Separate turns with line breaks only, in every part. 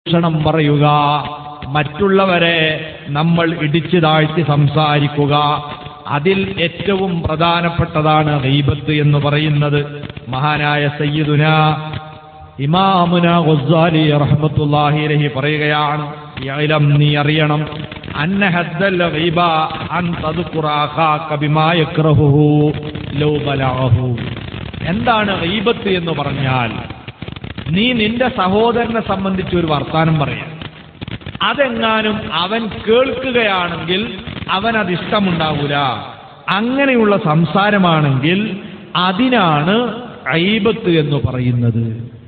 ദൂഷണം പറയുക മറ്റുള്ളവരെ നമ്മൾ ഇടിച്ചു താഴ്ത്തി സംസാരിക്കുക അതിൽ ഏറ്റവും പ്രധാനപ്പെട്ടതാണ് ഗീബത്ത് എന്ന് പറയുന്നത് മഹാനായ സയ്യിദുന ഇമാമുന ഗൊസാലി റഹ്മത്തുല്ലാഹി അലൈഹി പറയുകയാണ് ഇഅലം നീ അറിയണം അന്ന ഹദ്ദൽ ഗീബ അൻ തദ്കുറ അഖാക ബിമാ യക്റഹുഹു ലൗ ബലഅഹു എന്താണ് ഗീബത്ത് എന്ന് പറഞ്ഞാൽ നീ നിന്റെ സഹോദരനെ സംബന്ധിച്ച് ഒരു വർത്താനം പറയാം അതെങ്ങാനും അവൻ കേൾക്കുകയാണെങ്കിൽ അവൻ അത് ഇഷ്ടമുണ്ടാവൂല അങ്ങനെയുള്ള സംസാരമാണെങ്കിൽ അതിനാണ് ഐബത്ത് എന്ന് പറയുന്നത്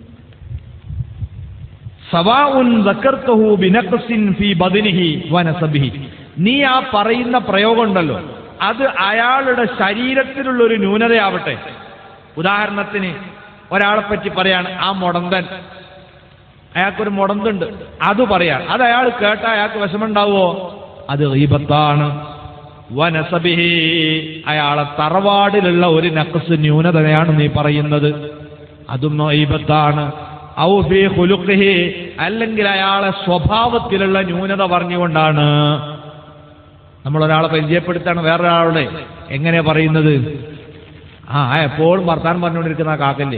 സവാഉൻ ദക്കർത്തഹു ബിനഖ്സിൻ ഫീ ബദനിഹി വനസബിഹി നീ ആ പറയുന്ന പ്രയോഗം ഉണ്ടല്ലോ അത് അയാളുടെ ശരീരത്തിലുള്ള ഒരു ന്യൂനതയാവട്ടെ ഉദാഹരണത്തിന് ഒരാളെ പറ്റി പറയാണ് ആ മുടന്തൻ അയാൾക്കൊരു മുടന്തുണ്ട് അത് പറയാൻ അത് അയാൾ കേട്ട അയാൾക്ക് വിഷമുണ്ടാവോ അത് ഗീബത്താണ് വനസബിഹി അയാളെ തറവാടിലുള്ള ഒരു നഖസ് ന്യൂനതയാണ് നീ പറയുന്നത് അതും ഗീബത്താണ് ഔ ഫീ ഖുലുഖിഹി അല്ലെങ്കിൽ അയാളെ സ്വഭാവത്തിലുള്ള ന്യൂനത പറഞ്ഞുകൊണ്ടാണ് നമ്മൾ ഒരാളെ പരിചയപ്പെടുത്താണ് വേറൊരാളുടെ എങ്ങനെ പറയുന്നത് ആ എപ്പോഴും വർത്താനം പറഞ്ഞുകൊണ്ടിരിക്കുന്ന ആ കാക്കല്ലേ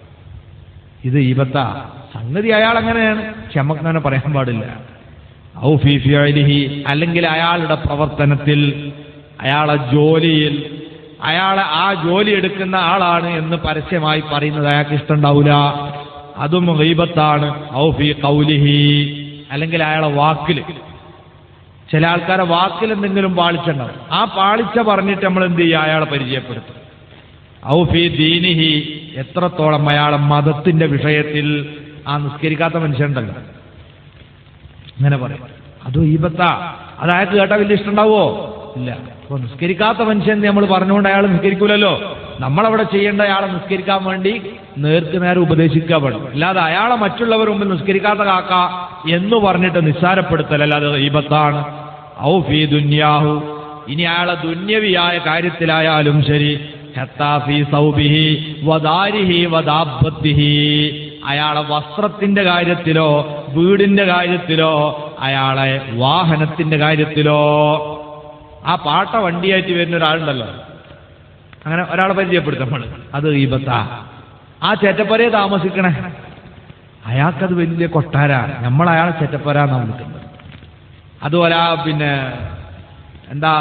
ഇത് ഈബത്ത സംഗതി അയാൾ അങ്ങനെയാണ് ക്ഷമക്ക് അങ്ങനെ പറയാൻ പാടില്ല ഔ ഫീ ഫിഅലിഹി അല്ലെങ്കിൽ അയാളുടെ പ്രവർത്തനത്തിൽ അയാളെ ജോലിയിൽ അയാളെ ആ ജോലി എടുക്കുന്ന ആളാണ് എന്ന് പരസ്യമായി പറയുന്നത് അയാൾക്ക് ഇഷ്ടമുണ്ടാവില്ല അതും ഗീബത്താണ് ഔ ഫീ കൗലിഹി അല്ലെങ്കിൽ അയാളെ വാക്കിൽ ചില ആൾക്കാരെ വാക്കിൽ എന്തെങ്കിലും പാളിച്ചുണ്ടാവും ആ പാളിച്ച പറഞ്ഞിട്ട് നമ്മൾ എന്ത് ചെയ്യുക അയാളെ പരിചയപ്പെടുത്തും ഔഫി ദീനിഹി എത്രത്തോളം അയാളെ മതത്തിന്റെ വിഷയത്തിൽ ആ നിസ്കരിക്കാത്ത മനുഷ്യനുണ്ടല്ലോ അങ്ങനെ പറയും അതും ഈബത്ത അത് അയാൾക്ക് കേട്ടാ വലിയ ഇഷ്ടമുണ്ടാവോ ഇല്ല അപ്പൊ നിസ്കരിക്കാത്ത മനുഷ്യൻ നമ്മൾ പറഞ്ഞുകൊണ്ട് അയാൾ നിസ്കരിക്കൂലല്ലോ നമ്മളവിടെ ചെയ്യേണ്ട അയാളെ നിസ്കരിക്കാൻ വേണ്ടി നേർക്ക് നേരെ ഉപദേശിക്കാൻ വേണം അല്ലാതെ അയാളെ മറ്റുള്ളവർ മുമ്പിൽ നിസ്കരിക്കാത്ത കാക്ക എന്ന് പറഞ്ഞിട്ട് നിസ്സാരപ്പെടുത്തലല്ല അത് ഈബത്താണ് ഔ ഫീ ദുന്യാഹു ഇനി അയാളെ ദുന്യവിയായ കാര്യത്തിലായാലും ശരി ഹത്താ ഫീ സൗബിഹി വദാരിഹി വദാബത്തിഹി അയാളെ വസ്ത്രത്തിന്റെ കാര്യത്തിലോ വീടിന്റെ കാര്യത്തിലോ അയാളെ വാഹനത്തിന്റെ കാര്യത്തിലോ ആ പാട്ട വണ്ടിയായിട്ട് വരുന്ന ഒരാളുണ്ടല്ലോ അങ്ങനെ ഒരാളെ പരിചയപ്പെടുത്തും നമ്മൾ അത് ഈബത്താ ആ ചേറ്റപ്പരയെ താമസിക്കണേ അയാൾക്കത് വലിയ കൊട്ടാര നമ്മൾ അയാളെ ചേറ്റപ്പരാന്നാണ് വിളിക്കുന്നത് അതുപോലെ ആ പിന്നെ എന്താ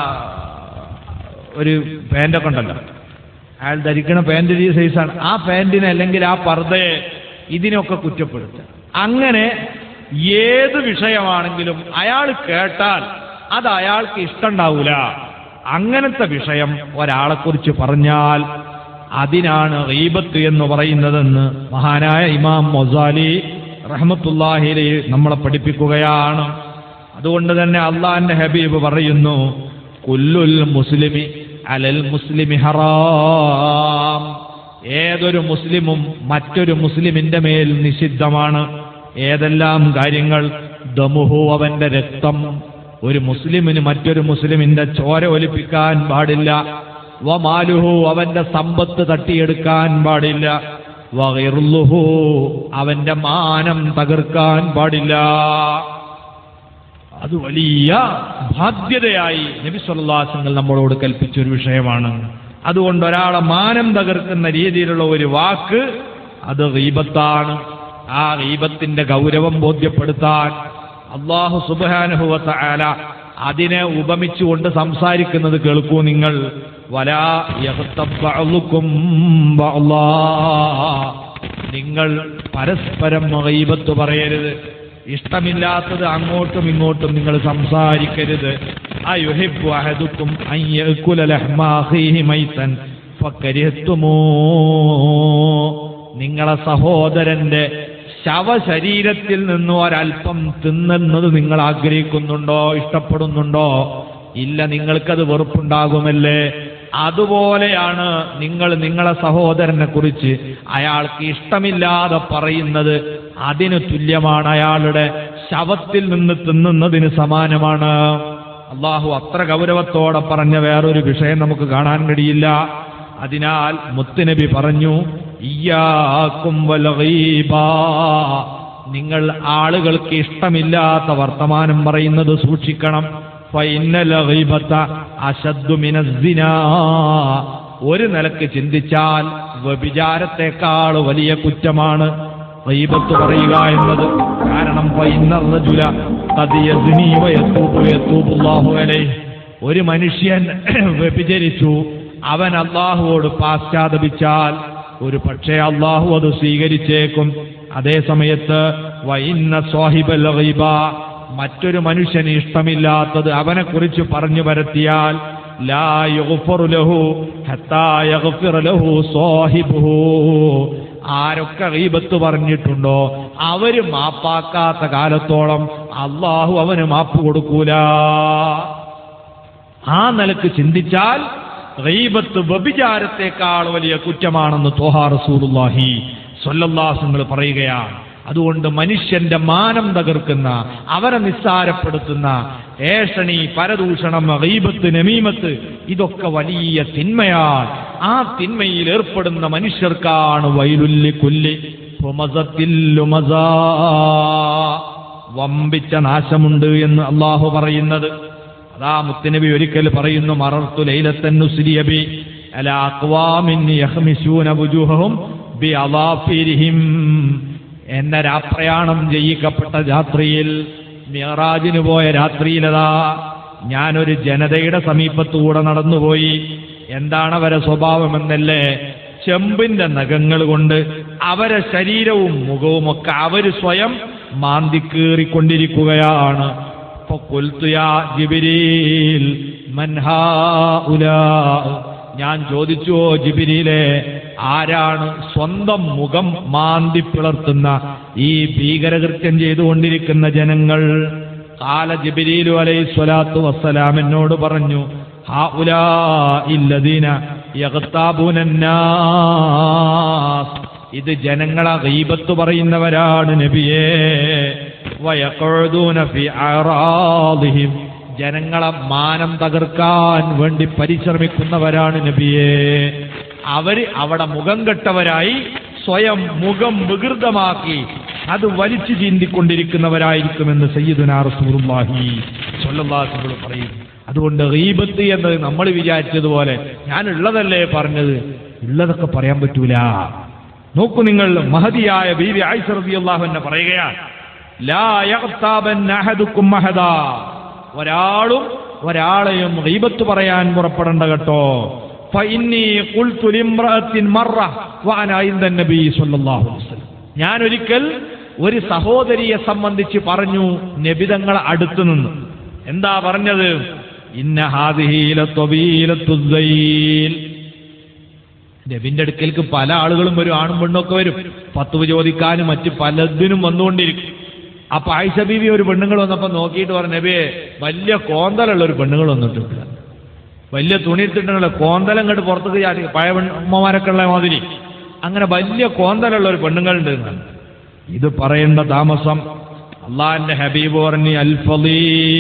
ഒരു പാൻ്റൊക്കെ ഉണ്ടല്ലോ അയാൾ ധരിക്കണ പാൻ്റ് ഈ സൈസാണ് ആ പാൻറ്റിനെ അല്ലെങ്കിൽ ആ പർദ്ദയെ ഇതിനൊക്കെ കുറ്റപ്പെടുത്തുക അങ്ങനെ ഏത് വിഷയമാണെങ്കിലും അയാൾ കേട്ടാൽ അത് അയാൾക്ക് ഇഷ്ടമുണ്ടാവൂല അങ്ങനത്തെ വിഷയം ഒരാളെക്കുറിച്ച് പറഞ്ഞാൽ അതിനാണ് റീബത്ത് എന്ന് പറയുന്നതെന്ന് മഹാനായ ഇമാം മൊസാലി റഹ്മത്തുല്ലാഹിലെ നമ്മളെ പഠിപ്പിക്കുകയാണ് അതുകൊണ്ട് തന്നെ അള്ളാന്റെ ഹബീബ് പറയുന്നു കുല്ലുൽ മുസ്ലിമി അലൽ മുസ്ലിമി ഹറാം ഏതൊരു മുസ്ലിമും മറ്റൊരു മുസ്ലിമിന്റെ മേൽ നിഷിദ്ധമാണ് ഏതെല്ലാം കാര്യങ്ങൾ ദമുഹു അവന്റെ രക്തം ഒരു മുസ്ലിമിന് മറ്റൊരു മുസ്ലിമിന്റെ ചോര ഒലിപ്പിക്കാൻ പാടില്ല വമാലുഹു അവന്റെ സമ്പത്ത് തട്ടിയെടുക്കാൻ പാടില്ല വഹിർലുഹു അവന്റെ മാനം തകർക്കാൻ പാടില്ല അത് വലിയ ബാധ്യതയായി നബി സല്ലാസങ്ങൾ നമ്മളോട് കൽപ്പിച്ച ഒരു വിഷയമാണ് അതുകൊണ്ട് ഒരാളെ മാനം തകർക്കുന്ന രീതിയിലുള്ള ഒരു വാക്ക് അത് റീബത്താണ് ആ റീബത്തിന്റെ ഗൗരവം ബോധ്യപ്പെടുത്താൻ അള്ളാഹു സുബാനുഭവത്ത ആല അതിനെ ഉപമിച്ചുകൊണ്ട് സംസാരിക്കുന്നത് കേൾക്കൂ നിങ്ങൾ വലാ യഹ്തബ്ബഅലുക്കും ബഅ്ളാ. നിങ്ങൾ പരസ്പരം ഗീബത്ത് പറയരുത് ഇഷ്ടമില്ലാത്തത് അങ്ങോട്ടും ഇങ്ങോട്ടും നിങ്ങൾ സംസാരിക്കരുത് അയുഹിബ്ബു അഹദുക്കും അൻ യഅകുല ലഹ്മ അഖീഹി മൈതൻ ഫകരിഹ്തുമൂ നിങ്ങളെ സഹോദരന്റെ ശവശരീരത്തിൽ നിന്ന് ഒരല്പം തിന്നുന്നത് നിങ്ങൾ ആഗ്രഹിക്കുന്നുണ്ടോ ഇഷ്ടപ്പെടുന്നുണ്ടോ ഇല്ല നിങ്ങൾക്കത് വെറുപ്പുണ്ടാകുമല്ലേ അതുപോലെയാണ് നിങ്ങൾ നിങ്ങളെ സഹോദരനെ കുറിച്ച് അയാൾക്ക് ഇഷ്ടമില്ലാതെ പറയുന്നത് അതിന് തുല്യമാണ് അയാളുടെ ശവത്തിൽ നിന്ന് തിന്നുന്നതിന് സമാനമാണ് അള്ളാഹു അത്ര ഗൗരവത്തോടെ പറഞ്ഞ വേറൊരു വിഷയം നമുക്ക് കാണാൻ കഴിയില്ല അതിനാൽ മുത്തുനബി പറഞ്ഞു ഇയ്യാക്കും വൽ ഗീബ. നിങ്ങൾ ആളുകൾക്ക് ഇഷ്ടമില്ലാത്ത വർത്തമാനം പറയുന്നത് സൂക്ഷിക്കണം ഫൈനൽ ഗീബത്ത അശദ്ദു മിനസ്സിനാ. ഒരു നിലക്ക് ചിന്തിച്ചാൽ വ്യഭിചാരത്തെക്കാൾ വലിയ കുറ്റമാണ് ഗീബത്ത് പറയുക എന്നത് കാരണം ഫൈനർ റജുല ഖദ് യസ്നി വയത്തൂബു യത്തൂബുല്ലാഹു അലൈഹി ഒരു മനുഷ്യൻ വ്യഭിചരിച്ചു അവൻ അള്ളാഹുവോട് പാശ്ചാത്തപിച്ചാൽ ഒരു പക്ഷേ അള്ളാഹു അത് സ്വീകരിച്ചേക്കും അതേ സമയത്ത് വൈന്ന സ്വാഹിബൽ ഗൈബ മറ്റൊരു മനുഷ്യന് ഇഷ്ടമില്ലാത്തത് അവനെ കുറിച്ച് പറഞ്ഞു പരത്തിയാൽ ലാ യുഗ്ഫറു ലഹു ഹത്താ യഗ്ഫിറ ലഹു സ്വാഹിബുഹു ആരൊക്കെ ഗീബത്ത് പറഞ്ഞിട്ടുണ്ടോ അവര് മാപ്പാക്കാത്ത കാലത്തോളം അള്ളാഹു അവന് മാപ്പ് കൊടുക്കൂല ആ നിലക്ക് ചിന്തിച്ചാൽ ഗൈബത്ത് വ്യഭിചാരത്തെക്കാൾ വലിയ കുറ്റമാണെന്ന് തോഹാ റസൂലുള്ളാഹി സ്വല്ലല്ലാഹുങ്ങൾ പറയുകയാണ് അതുകൊണ്ട് മനുഷ്യന്റെ മാനം തകർക്കുന്ന അവരെ നിസ്സാരപ്പെടുത്തുന്ന ഏഷണി പരദൂഷണം ഗൈബത്ത് നമീമത്ത് ഇതൊക്കെ വലിയ തിന്മയാണ് ആ തിന്മയിൽ ഏർപ്പെടുന്ന മനുഷ്യർക്കാണ് വൈലുല്ലി കുല്ലി ഹുമസത്തിൽ ലുമസാ. വമ്പിച്ച നാശമുണ്ട് എന്ന് അള്ളാഹു പറയുന്നത് അതാ മുത്തനബി ഒരിക്കൽ പറയുന്നു മറർത്തു ലൈലത്തൻ നുസ്രിയബി അല അഖ്വാമിൻ യഹ്മിശൂന വുജൂഹഹും ബി അളാഫിരിഹിം എന്ന രാപ്രയാണം ചെയ്യിക്കപ്പെട്ട രാത്രിയിൽ മിയറാജിന് പോയ രാത്രിയിലതാ ഞാനൊരു ജനതയുടെ സമീപത്തൂടെ നടന്നുപോയി എന്താണ് അവരെ സ്വഭാവമെന്നല്ലേ ചെമ്പിന്റെ നഖങ്ങൾ കൊണ്ട് അവരെ ശരീരവും മുഖവും ഒക്കെ അവര് സ്വയം മാന്തിക്കേറിക്കൊണ്ടിരിക്കുകയാണ് فقلت يا ജിബിരീൽ من هؤلاء ഞാൻ ചോദിച്ചു "ഓ ജിബിരിയിലെ ആരാണ് സ്വന്തം മുഖം മാന്തി പിളർത്തുന്ന ഈ ഭീകരകൃത്യം ചെയ്തുകൊണ്ടിരിക്കുന്ന ജനങ്ങൾ കാല ജിബിരിലു അലൈഹി സ്വലാത്തു വസ്സലാം എന്നോട് പറഞ്ഞു ഹാഉലാ ഇല്ലദീന യഗ്താബൂനന്നാസ് ഇത് ജനങ്ങളെ ഗീബത്ത് പറയുന്നവരാണ് നബിയേ വയഖുദൂന ഫി അറാദിഹിം ജനങ്ങളെ മാനം തകർക്കാൻ വേണ്ടി പരിശ്രമിക്കുന്നവരാണ് നബിയേ അവര് അവിടെ മുഖം കെട്ടവരായി സ്വയം മുഖം വികൃതമാക്കി അത് വലിച്ചു ചീന്തിക്കൊണ്ടിരിക്കുന്നവരായിരിക്കുമെന്ന് സയ്യിദുനാ റസൂലുള്ളാഹി സ്വല്ലല്ലാഹു അലൈഹി വസല്ലം പറയും അതുകൊണ്ട് ഗീബത്ത് എന്നത് നമ്മൾ വിചാരിച്ചതുപോലെ ഞാൻ ഉള്ളതല്ലേ പറഞ്ഞത് ഉള്ളതൊക്കെ പറയാൻ പറ്റൂല നോക്കൂ നിങ്ങൾ മഹതിയായ ബീവി ആയിഷ റളിയല്ലാഹു അൻഹ പറയുകയാണ് ലാ യഗ്താബൻ അഹദുക്കും അഹദാ ഒരാളും ഒരാളെയും ഗീബത്ത് പറയാൻ പുറപ്പെടേണ്ട കേട്ടോ ഫഇന്നി ഖുൽതു ലിംറഅത്തിൻ മറ വഅന ഇൻദ നബി സ്വല്ലല്ലാഹു അലൈഹി വസല്ലം ഞാൻ ഒരിക്കൽ ഒരു സഹോദരിയെ സംബന്ധിച്ച് പറഞ്ഞു നബിതങ്ങളെ അടുത്തു നിന്ന് എന്താ പറഞ്ഞത് ഇന്ന ഹാദിഹി ലത്വബീലത്തു ദൈൽ നബിന്റെ അടുക്കലേക്ക് പല ആളുകളും വരും ആണും പെണ്ണും ഒക്കെ വരും പത്തുവ് ചോദിക്കാനും മറ്റ് പലതിനും വന്നുകൊണ്ടിരിക്കും അപ്പൊ ആയിഷ ബീവി ഒരു പെണ്ണുങ്ങൾ വന്നപ്പോ നോക്കിയിട്ട് പറഞ്ഞു നബിയെ വലിയ കോന്തലുള്ള ഒരു പെണ്ണുങ്ങൾ വന്നിട്ടുണ്ട് വലിയ തുണി ഇട്ടിട്ടുള്ള കോന്തലം കണ്ട് പുറത്തേക്ക് ചാടി പഴയ പെണ്ണന്മാരൊക്കെ ഉള്ള മാതിരി അങ്ങനെ വലിയ കോന്തലുള്ള ഒരു പെണ്ണുങ്ങളുണ്ട് എന്നാണ്. ഇത് പറയേണ്ട താമസം അള്ളാഹിന്റെ ഹബീബ് പറഞ്ഞ് അൽഫലീ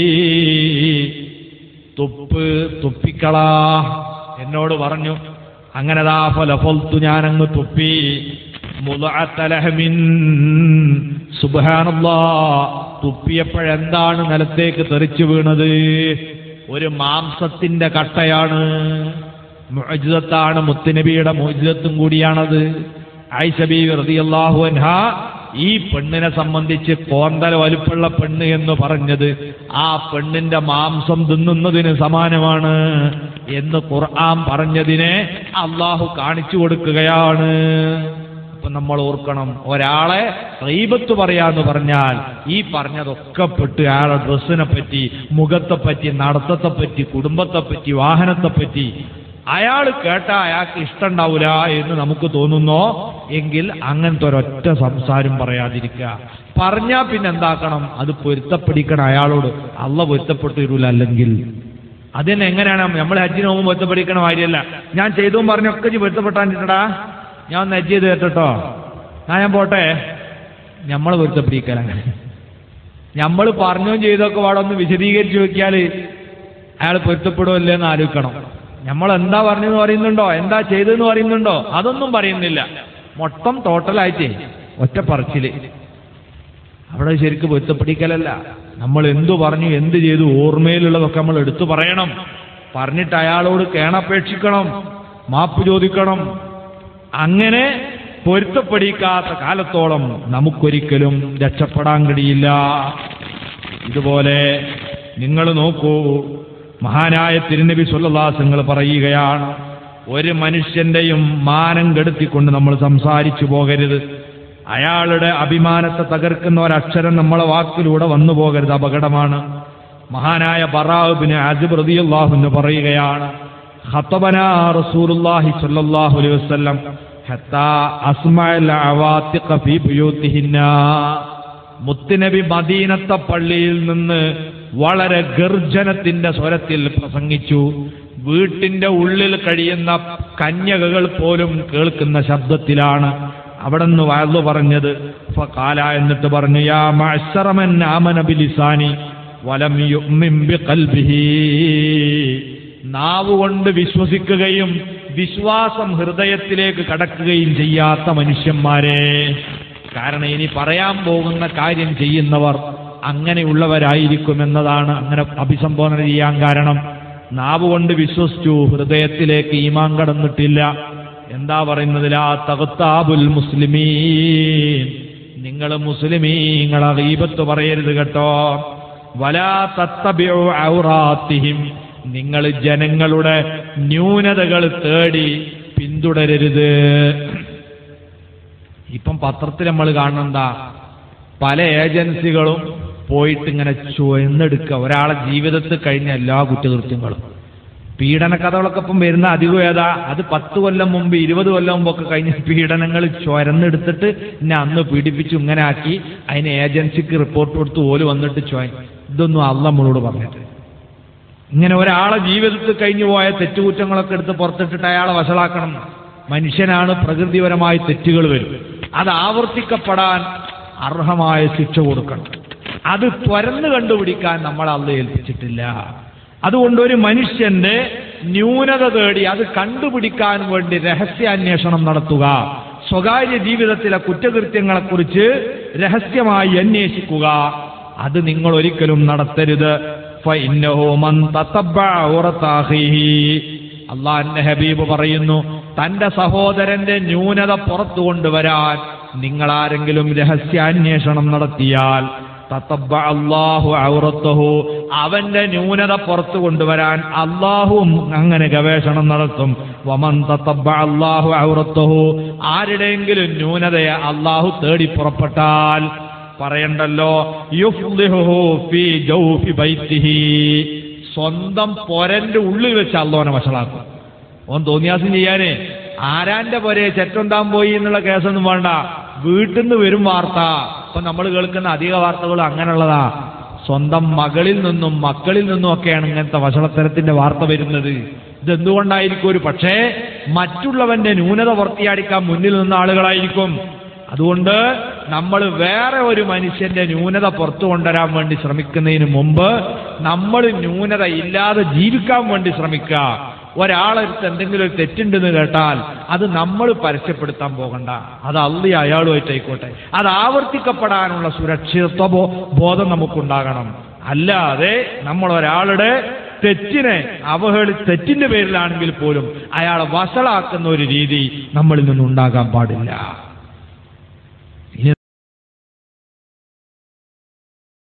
തുപ്പ് തുപ്പിക്കളാ എന്നോട് പറഞ്ഞു അങ്ങനെ ദാ ഫലഫൽത്തു ഞാനങ്ങ് തുപ്പി മുളഅത്തലഹമിൻ സുബ്ഹാനല്ലാ തുപ്പിയപ്പോഴെന്താണ് നിലത്തേക്ക് തെറിച്ചു വീണത് ഒരു മാംസത്തിന്റെ കട്ടയാണ് മുഅ്ജിസത്താണ് മുത്തുനബിയുടെ മുഅ്ജിസത്തും കൂടിയാണത് ആയിഷബി റളിയല്ലാഹു അൻഹ ഈ പെണ്ണിനെ സംബന്ധിച്ച് കോന്തല വലുപ്പുള്ള പെണ്ണ് എന്ന് പറഞ്ഞത് ആ പെണ്ണിന്റെ മാംസം തിന്നുന്നതിന് സമാനമാണ് എന്ന് ഖുർആൻ പറഞ്ഞതിനെ അള്ളാഹു കാണിച്ചു കൊടുക്കുകയാണ് അപ്പൊ നമ്മൾ ഓർക്കണം ഒരാളെ റീബത്ത് പറയാന്ന് പറഞ്ഞാൽ ഈ പറഞ്ഞതൊക്കെ പെട്ട് അയാളുടെ ഡ്രസ്സിനെ പറ്റി മുഖത്തെ പറ്റി നടത്തത്തെ പറ്റി കുടുംബത്തെ പറ്റി വാഹനത്തെ പറ്റി അയാൾ കേട്ട അയാൾക്ക് ഇഷ്ടമുണ്ടാവില്ല എന്ന് നമുക്ക് തോന്നുന്നോ എങ്കിൽ അങ്ങനത്തെ ഒരൊറ്റ സംസാരം പറയാതിരിക്കുക പറഞ്ഞാൽ പിന്നെ എന്താക്കണം അത് പൊരുത്തപ്പെടിക്കണം അയാളോട് അള്ള പൊരുത്തപ്പെട്ടു തരൂല അല്ലെങ്കിൽ അതിന് എങ്ങനെയാണ് നമ്മൾ ഹജ്ജിന് പോകുമ്പോൾ പൊരുത്തപ്പെടിക്കണ കാര്യമല്ല ഞാൻ ചെയ്തു പറഞ്ഞൊക്കെ ഇജ്ജ് പൊരുത്തപ്പെട്ടാണ്ടിട്ടടാ ഞാൻ ഒന്ന് ഹജ്ജ് ചെയ്ത് കേട്ടോ ഞാൻ ഞാൻ പോട്ടെ നമ്മൾ പൊരുത്തപ്പെടിക്കലാണ് നമ്മൾ പറഞ്ഞും ചെയ്തൊക്കെ പാടെ ഒന്ന് വിശദീകരിച്ച് നോക്കിയാൽ അയാൾ പൊരുത്തപ്പെടുമല്ലേ എന്ന് ആലോചിക്കണം നമ്മൾ എന്താ പറഞ്ഞെന്ന് പറയുന്നുണ്ടോ എന്താ ചെയ്തെന്ന് പറയുന്നുണ്ടോ അതൊന്നും പറയുന്നില്ല മൊത്തം ടോട്ടലായിട്ടേ ഒറ്റ പറച്ചില് അവിടെ ശരിക്ക് പൊരുത്തപ്പിടിക്കലല്ല നമ്മൾ എന്തു പറഞ്ഞു എന്ത് ചെയ്തു ഓർമ്മയിലുള്ളതൊക്കെ നമ്മൾ എടുത്തു പറയണം പറഞ്ഞിട്ട് അയാളോട് കേണപേക്ഷിക്കണം മാപ്പ് ചോദിക്കണം അങ്ങനെ പൊരുത്തപ്പെടിക്കാത്ത കാലത്തോളം നമുക്കൊരിക്കലും രക്ഷപ്പെടാൻ കഴിയില്ല ഇതുപോലെ നിങ്ങൾ നോക്കൂ മഹാനായ തിരുനബി സുല്ലാസങ്ങൾ പറയുകയാണ് ഒരു മനുഷ്യന്റെയും മാനം കെടുത്തിക്കൊണ്ട് നമ്മൾ സംസാരിച്ചു പോകരുത് അയാളുടെ അഭിമാനത്തെ തകർക്കുന്ന ഒരക്ഷരം നമ്മളെ വാക്കിലൂടെ വന്നു പോകരുത് അപകടമാണ് മഹാനായ ബറാബിന് അജിബ് റളിയല്ലാഹു പറയുകയാണ് ഖത്തബനാ റസൂലുള്ളാഹി സ്വല്ലല്ലാഹു അലൈഹി വസല്ലം ഹത്താ അസ്മഅൽ അവാത്തിഖ ഫീ ബുയൂത്തിഹിന്ന മുത്തുനബി മദീനത്തെ പള്ളിയിൽ നിന്ന് വളരെ ഗർജനത്തിന്റെ സ്വരത്തിൽ പ്രസംഗിച്ചു വീട്ടിന്റെ ഉള്ളിൽ കഴിയുന്ന കന്യകകൾ പോലും കേൾക്കുന്ന ശബ്ദത്തിലാണ് അവിടെ നിന്ന് വയലു പറഞ്ഞത് ഫഖാല എന്നിട്ട് പറഞ്ഞു യാ മഅ്ശറമൻ ആമന ബിലിസാനി വലം യുഅ്മിൻ ബിഖൽബിഹി നാവ് കൊണ്ട് വിശ്വസിക്കുകയും വിശ്വാസം ഹൃദയത്തിലേക്ക് കടക്കുകയും ചെയ്യാത്ത മനുഷ്യന്മാരെ കാരണം ഇനി പറയാൻ പോകുന്ന കാര്യം ചെയ്യുന്നവർ അങ്ങനെയുള്ളവരായിരിക്കും എന്നതാണ് അങ്ങനെ അഭിസംബോധന ചെയ്യാൻ കാരണം നാവ് കൊണ്ട് വിശ്വസിച്ചു ഹൃദയത്തിലേക്ക് ഈമാൻ കടന്നിട്ടില്ല എന്താ പറയുന്നത് ലാ തകത്താബുൽ മുസ്ലിമീൻ നിങ്ങൾ മുസ്ലിമീങ്ങളെ ഗീബത്ത് പറയരുത് കേട്ടോ വലാ തത്തബിഉ ഔറാത്തിഹിം നിങ്ങൾ ജനങ്ങളുടെ ന്യൂനതകൾ തേടി പിന്തുടരരുത് ഇപ്പം പത്രത്തിൽ നമ്മൾ കാണുന്നെന്താ പല ഏജൻസികളും പോയിട്ട് ഇങ്ങനെ ചുവന്നെടുക്കുക ഒരാളെ ജീവിതത്തിൽ കഴിഞ്ഞ എല്ലാ കുറ്റകൃത്യങ്ങളും പീഡന കഥകളൊക്കെ ഇപ്പം വരുന്ന അധികം ഏതാ അത് പത്ത് കൊല്ലം മുമ്പ് ഇരുപത് കൊല്ലം മുമ്പൊക്കെ കഴിഞ്ഞ പീഡനങ്ങൾ ചുരന്നെടുത്തിട്ട് എന്നെ അന്ന് പീഡിപ്പിച്ചു ഇങ്ങനെ ആക്കി അതിന് ഏജൻസിക്ക് റിപ്പോർട്ട് കൊടുത്ത് ഓല് വന്നിട്ട് ചോയ് ഇതൊന്നും അല്ല നമ്മളോട് പറഞ്ഞിട്ട് ഇങ്ങനെ ഒരാളെ ജീവിതത്തിൽ കഴിഞ്ഞു പോയ തെറ്റുകുറ്റങ്ങളൊക്കെ എടുത്ത് പുറത്തിട്ടിട്ട് അയാളെ വഷളാക്കണം മനുഷ്യനാണ് പ്രകൃതിപരമായി തെറ്റുകൾ വരും അത് ആവർത്തിക്കപ്പെടാൻ അർഹമായ ശിക്ഷ കൊടുക്കണം അത് തുരന്ന് കണ്ടുപിടിക്കാൻ നമ്മൾ അല്ല ഏൽപ്പിച്ചിട്ടില്ല അതുകൊണ്ട് ഒരു മനുഷ്യന്റെ ന്യൂനത തേടി അത് കണ്ടുപിടിക്കാൻ വേണ്ടി രഹസ്യാന്വേഷണം നടത്തുക സ്വകാര്യ ജീവിതത്തിലെ കുറ്റകൃത്യങ്ങളെക്കുറിച്ച് രഹസ്യമായി അന്വേഷിക്കുക അത് നിങ്ങൾ ഒരിക്കലും നടത്തരുത് ഫഇന്നഹു മൻ തതബ്ബഅ ഔറത അഖീഹി. അള്ളാഹിന്റെ ഹബീബ് പറയുന്നു തന്റെ സഹോദരന്റെ ന്യൂനത പുറത്തു കൊണ്ടുവരാൻ നിങ്ങൾ ആരെങ്കിലും രഹസ്യാന്വേഷണം നടത്തിയാൽ തതബ്ബഅ അല്ലാഹു ഔറത്തഹു അവന്റെ ന്യൂനത പുറത്തു കൊണ്ടുവരാൻ അള്ളാഹുവും അങ്ങനെ ഗവേഷണം നടത്തും വമൻ തതബ്ബഅ അല്ലാഹു ഔറത്തഹു ആരുടെയെങ്കിലും ന്യൂനതയെ അള്ളാഹു തേടി പുറപ്പെട്ടാൽ പറയണ്ടല്ലോ യുഫ്ലിഹുഹു ഫീ ജൗഫി ബൈത്തിഹി സ്വന്തം പൊരന്റെ ഉള്ളിൽ വെച്ച് അള്ളോനെ വഷളാക്കും ഓൻ തോന്നിയാസം ചെയ്യാനേ ആരാന്റെ പൊരെ ചെറ്റൊണ്ടാൻ പോയി എന്നുള്ള കേസൊന്നും വേണ്ട വീട്ടിൽ നിന്ന് വരും വാർത്ത ഇപ്പൊ നമ്മൾ കേൾക്കുന്ന അധിക വാർത്തകളും അങ്ങനെയുള്ളതാ സ്വന്തം മകളിൽ നിന്നും മക്കളിൽ നിന്നും ഒക്കെയാണ് ഇങ്ങനത്തെ വഷളത്തരത്തിന്റെ വാർത്ത വരുന്നത് ഇതെന്തുകൊണ്ടായിരിക്കും ഒരു പക്ഷേ മറ്റുള്ളവന്റെ ന്യൂനത പുറത്തിയാടിക്കാൻ മുന്നിൽ നിന്ന ആളുകളായിരിക്കും അതുകൊണ്ട് നമ്മൾ വേറെ ഒരു മനുഷ്യന്റെ ന്യൂനത പുറത്തു കൊണ്ടുവരാൻ വേണ്ടി ശ്രമിക്കുന്നതിന് മുമ്പ് നമ്മൾ ന്യൂനത ഇല്ലാതെ ജീവിക്കാൻ വേണ്ടി ശ്രമിക്കുക ഒരാളെടുത്ത് എന്തെങ്കിലും ഒരു തെറ്റുണ്ടെന്ന് കേട്ടാൽ അത് നമ്മൾ പരസ്യപ്പെടുത്താൻ പോകണ്ട അത് അള്ളി അയാളുമായിട്ടായിക്കോട്ടെ അത് ആവർത്തിക്കപ്പെടാനുള്ള സുരക്ഷിതത്വ ബോ- ബോധം നമുക്കുണ്ടാകണം അല്ലാതെ നമ്മൾ ഒരാളുടെ തെറ്റിനെ അവഹേളി തെറ്റിന്റെ പേരിലാണെങ്കിൽ പോലും അയാളെ വഷളാക്കുന്ന ഒരു രീതി നമ്മളിൽ നിന്നുണ്ടാകാൻ പാടില്ല